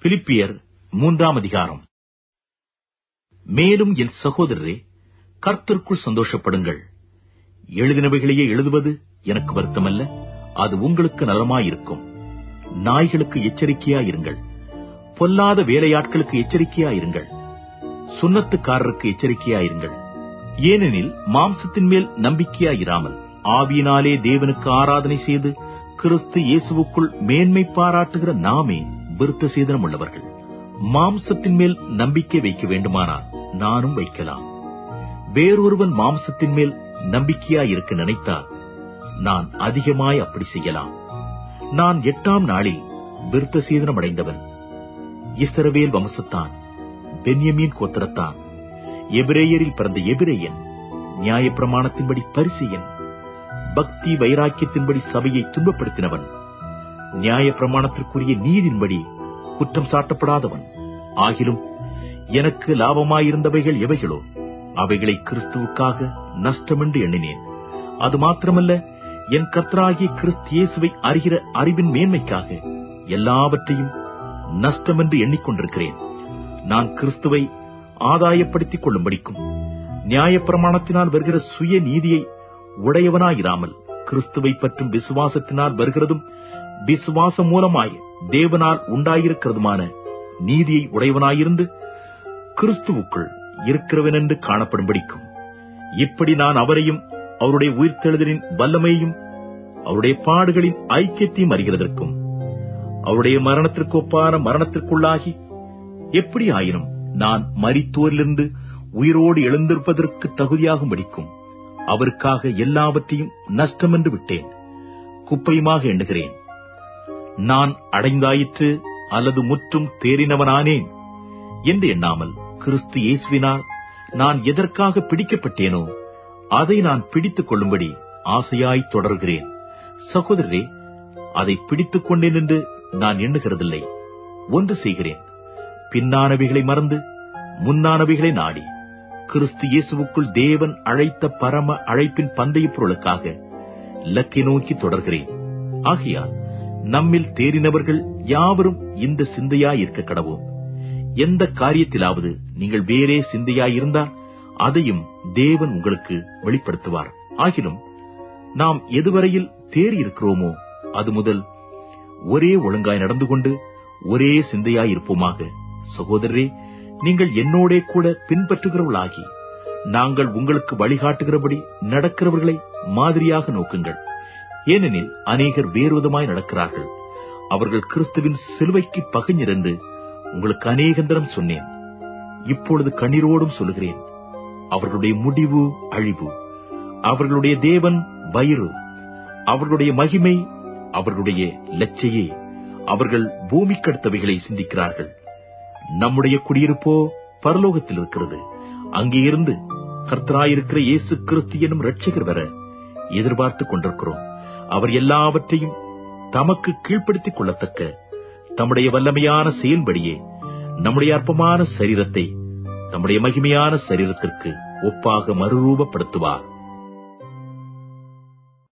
பிலிப்பியர் மூன்றாம் அதிகாரம் மேலும் என் சகோதரரே கர்த்தருக்குள் சந்தோஷப்படுங்கள் எழுதினவைகளையே எழுதுவது எனக்கு வருத்தமல்ல அது உங்களுக்கு நலமாயிருக்கும் நாய்களுக்கு எச்சரிக்கையாயிருங்கள் பொல்லாத வேலையாட்களுக்கு எச்சரிக்கையாயிருங்கள் சுண்ணத்துக்காரருக்கு எச்சரிக்கையாயிருங்கள் ஏனெனில் மாம்சத்தின் மேல் நம்பிக்கையாயிராமல் ஆவியினாலே தேவனுக்கு ஆராதனை செய்து கிறிஸ்து இயேசுவுக்குள் மேன்மை பாராட்டுகிற நாமே விருத்த சேதனம் உள்ளவர்கள் மாம்சத்தின் மேல் நம்பிக்கை வைக்க வேண்டுமானால் நானும் வைக்கலாம் வேறொருவன் மாம்சத்தின் மேல் நம்பிக்கையாயிருக்க நினைத்தால் நான் அதிகமாய் அப்படி செய்யலாம் நான் எட்டாம் நாளில் விருத்த சேதனம் அடைந்தவன் இஸ்ரவேல் வம்சத்தான் பென்யமீன் கோத்திரத்தான் எபிரேயரில் பிறந்த எபிரேயன் நியாயப்பிரமாணத்தின்படி பரிசெயன் பக்தி வைராக்கியத்தின்படி சபையை துன்பப்படுத்தினவன் நியாயப்பிரமாணத்திற்குரிய நீதியின்படி குற்றம் சாட்டப்படாதவன் ஆகிலும் எனக்கு லாபமாயிருந்தவைகள் எவைகளோ அவைகளை கிறிஸ்துவுக்காக நஷ்டமென்று எண்ணினேன் அது மாத்திரமல்ல என் கர்த்தராகிய கிறிஸ்து இயேசுவை அறிகிற அறிவின் மேன்மைக்காக எல்லாவற்றையும் நஷ்டமென்று எண்ணிக்கொண்டிருக்கிறேன் நான் கிறிஸ்துவை ஆதாயப்படுத்திக் கொள்ளும்படிக்கும் நியாயப்பிரமாணத்தினால் வருகிற சுய நீதியை உடையவனாயிராமல் கிறிஸ்துவை பற்றும் விசுவாசத்தினால் வருகிறதும் விசுவாசம் மூலமாய் தேவனால் உண்டாயிருக்கிறதுமான நீதியை உடையவனாயிருந்து கிறிஸ்துவுக்குள் இருக்கிறவன் என்று காணப்படும்படிக்கும் இப்படி நான் அவரையும் அவருடைய உயிர்த்தெழுதலின் வல்லமையும் அவருடைய பாடுகளின் ஐக்கியத்தையும் அறிகிறதற்கும் அவருடைய மரணத்திற்கு ஒப்பான மரணத்திற்குள்ளாகி எப்படி ஆயினும் நான் மரித்தோரிலிருந்து உயிரோடு எழுந்திருப்பதற்கு தகுதியாகும்படிக்கும் அவருக்காக எல்லாவற்றையும் நஷ்டமென்று விட்டேன் குப்பையுமாக எண்ணுகிறேன் நான் அடைந்தாயிற்று அல்லது முற்றும் தேறினவனானேன் என்று எண்ணாமல் கிறிஸ்து இயேசுவினால் நான் எதற்காக பிடிக்கப்பட்டேனோ அதை நான் பிடித்துக் கொள்ளும்படி ஆசையாய் தொடர்கிறேன் சகோதரரே அதை பிடித்துக் கொண்டேன் என்று நான் எண்ணுகிறதில்லை ஒன்று செய்கிறேன் பின்னானவைகளை மறந்து முன்னானவைகளை நாடி கிறிஸ்து இயேசுவுக்குள் தேவன் அழைத்த பரம அழைப்பின் பந்தய பொருளுக்காக இலக்கை நோக்கி தொடர்கிறேன் ஆகையால் நம்மில் தேறினவர்கள் யாவரும் இந்த சிந்தையாயிருக்க கடவோம் எந்த காரியத்திலாவது நீங்கள் வேறே சிந்தையாயிருந்தால் அதையும் தேவன் உங்களுக்கு வெளிப்படுத்துவார் ஆகிலும் நாம் எதுவரையில் தேறி இருக்கிறோமோ அது முதல் ஒரே ஒழுங்காய் நடந்து கொண்டு ஒரே சிந்தையாயிருப்போமாக சகோதரரே நீங்கள் என்னோடே கூட பின்பற்றுகிறவர்களாகி நாங்கள் உங்களுக்கு வழிகாட்டுகிறபடி நடக்கிறவர்களை மாதிரியாக நோக்குங்கள் ஏனெனில் அநேகர் வேறுவிதமாய் நடக்கிறார்கள் அவர்கள் கிறிஸ்துவின் சிலுவைக்கு பகைஞர் என்று உங்களுக்கு அநேகந்தரம் சொன்னேன் இப்பொழுது கண்ணீரோடும் சொல்லுகிறேன் அவர்களுடைய முடிவு அழிவு அவர்களுடைய தேவன் வயிறு அவர்களுடைய மகிமை அவர்களுடைய லட்சையே அவர்கள் பூமிக்கடுத்தவைகளை சிந்திக்கிறார்கள் நம்முடைய குடியிருப்போ பரலோகத்தில் இருக்கிறது அங்கே இருந்து கர்த்தராயிருக்கிற இயேசு கிறிஸ்து எனும் ரட்சகர் வர எதிர்பார்த்துக் கொண்டிருக்கிறோம் அவர் எல்லாவற்றையும் தமக்கு கீழ்ப்படுத்திக் கொள்ளத்தக்க தம்முடைய வல்லமையான செயல்படியே நம்முடைய அற்பமான சரீரத்தை நம்முடைய மகிமையான சரீரத்திற்கு ஒப்பாக மறுரூபப்படுத்துவார்